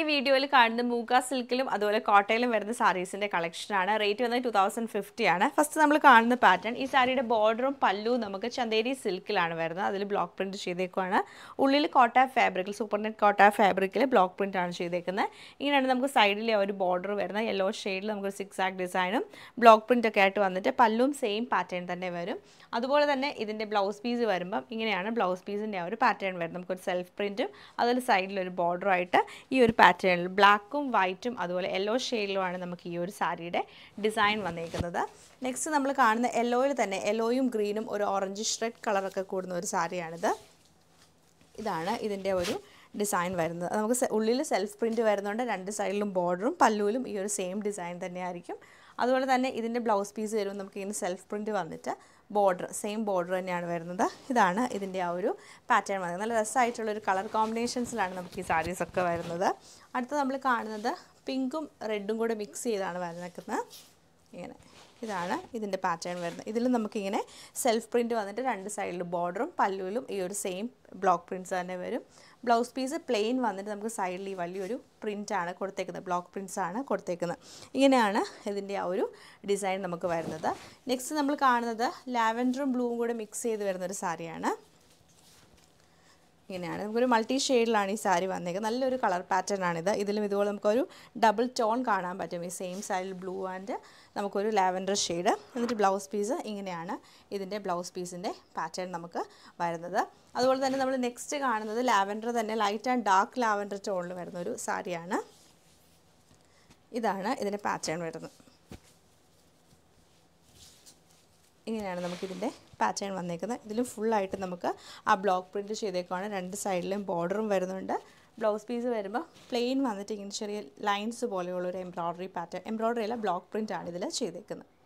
വീഡിയോയിൽ കാണുന്ന മൂക്ക സിൽക്കിലും അതുപോലെ കോട്ടയിലും വരുന്ന സാരീസിൻ്റെ കളക്ഷനാണ് റേറ്റ് വന്നത് ടു തൗസൻഡ് ഫിഫ്റ്റി ആണ് ഫസ്റ്റ് നമ്മൾ കാണുന്ന പാറ്റേൺ ഈ സാരിയുടെ ബോർഡറും പല്ലുവും നമുക്ക് ചന്തേരി സിൽക്കിലാണ് വരുന്നത് അതിൽ ബ്ലോക്ക് പ്രിൻറ്റ് ചെയ്തേക്കുവാണ് ഉള്ളിൽ കോട്ട ഫാബ്രിക്കിൽ സൂപ്പർ നെറ്റ് കോട്ട ഫാബ്രിക്കിൽ ബ്ലോക്ക് പ്രിൻ്റ് ആണ് ചെയ്തേക്കുന്നത് ഇങ്ങനെയാണ് നമുക്ക് സൈഡിലെ ഒരു ബോർഡർ വരുന്നത് യെല്ലോ ഷെയ്ഡിൽ നമുക്ക് സിക്സ് ആക്ക് ഡിസൈനും ബ്ലോക്ക് പ്രിൻ്റ് ഒക്കെ ആയിട്ട് വന്നിട്ട് പല്ലും സെയിം പാറ്റേൺ തന്നെ വരും അതുപോലെ തന്നെ ഇതിൻ്റെ ബ്ലൗസ് പീസ് വരുമ്പം ഇങ്ങനെയാണ് ബ്ലൗസ് പീസിൻ്റെ ആ ഒരു പാറ്റേൺ വരുന്നത് നമുക്കൊരു സെൽഫ് പ്രിൻറ്റും അതിൽ സൈഡിലൊരു ബോർഡറുമായിട്ട് ഈ ഒരു പാറ്റേണിൽ ബ്ലാക്കും വൈറ്റും അതുപോലെ യെല്ലോ ഷെയ്ഡിലുമാണ് നമുക്ക് ഈ ഒരു സാരിയുടെ ഡിസൈൻ വന്നിരിക്കുന്നത് നെക്സ്റ്റ് നമ്മൾ കാണുന്ന യെല്ലോയിൽ തന്നെ യെല്ലോയും ഗ്രീനും ഒരു ഓറഞ്ച് റെഡ് കളറൊക്കെ കൂടുന്ന ഒരു സാരിയാണിത് ഇതാണ് ഇതിൻ്റെ ഒരു ഡിസൈൻ വരുന്നത് നമുക്ക് സെ- ഉള്ളിൽ സെൽഫ് പ്രിൻറ്റ് വരുന്നതുകൊണ്ട് രണ്ട് സൈഡിലും ബോർഡറും പല്ലുവിലും ഈ ഒരു സെയിം ഡിസൈൻ തന്നെയായിരിക്കും അതുപോലെ തന്നെ ഇതിൻ്റെ ബ്ലൗസ് പീസ് വരുമ്പോൾ നമുക്ക് ഇങ്ങനെ സെൽഫ് പ്രിൻറ്റ് വന്നിട്ട് ബോർഡർ സെയിം ബോർഡർ തന്നെയാണ് വരുന്നത് ഇതാണ് ഇതിൻ്റെ ആ ഒരു പാറ്റേൺ വരുന്നത് നല്ല രസമായിട്ടുള്ളൊരു കളർ കോമ്പിനേഷൻസിലാണ് നമുക്ക് ഈ സാരീസ് ഒക്കെ വരുന്നത് അടുത്ത നമ്മൾ കാണുന്നത് പിങ്കും റെഡും കൂടെ മിക്സ് ചെയ്താണ് വരുന്നത് ഇങ്ങനെ ഇതാണ് ഇതിൻ്റെ പാറ്റേൺ വരുന്നത് ഇതിൽ നമുക്കിങ്ങനെ സെൽഫ് പ്രിൻറ്റ് വന്നിട്ട് രണ്ട് സൈഡിലും ബോർഡറും പല്ലുവിലും ഈ ഒരു സെയിം ബ്ലോക്ക് പ്രിൻറ്റ്സ് തന്നെ വരും ബ്ലൗസ് പീസ് പ്ലെയിൻ വന്നിട്ട് നമുക്ക് സൈഡിൽ ഈ വലിയൊരു പ്രിൻ്റാണ് കൊടുത്തേക്കുന്നത് ബ്ലോക്ക് പ്രിൻറ്റ്സ് ആണ് കൊടുത്തേക്കുന്നത് ഇങ്ങനെയാണ് ഇതിൻ്റെ ആ ഒരു ഡിസൈൻ നമുക്ക് വരുന്നത് നെക്സ്റ്റ് നമ്മൾ കാണുന്നത് ലാവൻഡറും ബ്ലൂവും കൂടെ മിക്സ് ചെയ്ത് വരുന്നൊരു സാരിയാണ് ഇങ്ങനെയാണ് നമുക്കൊരു മൾട്ടി ഷെയ്ഡിലാണ് ഈ സാരി വന്നേക്കുന്നത് നല്ലൊരു കളർ പാറ്റേൺ ആണിത് ഇതിലും ഇതുപോലെ നമുക്കൊരു ഡബിൾ ടോൺ കാണാൻ പറ്റും ഈ സെയിം സൈഡിൽ ബ്ലൂ ആൻഡ് നമുക്കൊരു ലാവൻഡർ ഷെയ്ഡ് എന്നിട്ട് ബ്ലൗസ് പീസ് ഇങ്ങനെയാണ് ഇതിൻ്റെ ബ്ലൗസ് പീസിൻ്റെ പാറ്റേൺ നമുക്ക് വരുന്നത് അതുപോലെ തന്നെ നമ്മൾ നെക്സ്റ്റ് കാണുന്നത് ലാവൻഡർ തന്നെ ലൈറ്റ് ആൻഡ് ഡാർക്ക് ലാവൻഡർ ടോണിൽ വരുന്ന ഒരു സാരിയാണ് ഇതാണ് ഇതിൻ്റെ പാറ്റേൺ വരുന്നത് ഇങ്ങനെയാണ് നമുക്കിതിൻ്റെ പാറ്റേൺ വന്നേക്കുന്നത് ഇതിലും ഫുള്ളായിട്ട് നമുക്ക് ആ ബ്ലോക്ക് പ്രിൻറ്റ് ചെയ്തേക്കുവാണ് രണ്ട് സൈഡിലും ബോർഡറും വരുന്നുണ്ട് ബ്ലൗസ് പീസ് വരുമ്പോൾ പ്ലെയിൻ വന്നിട്ട് ഇങ്ങനെ ചെറിയ ലൈൻസ് പോലെയുള്ള ഒരു എംബ്രോയ്ഡറി പാറ്റേൺ എംബ്രോയ്ഡറി അല്ല ബ്ലോക്ക് പ്രിൻ്റ് ആണ് ഇതിൽ ചെയ്തേക്കുന്നത്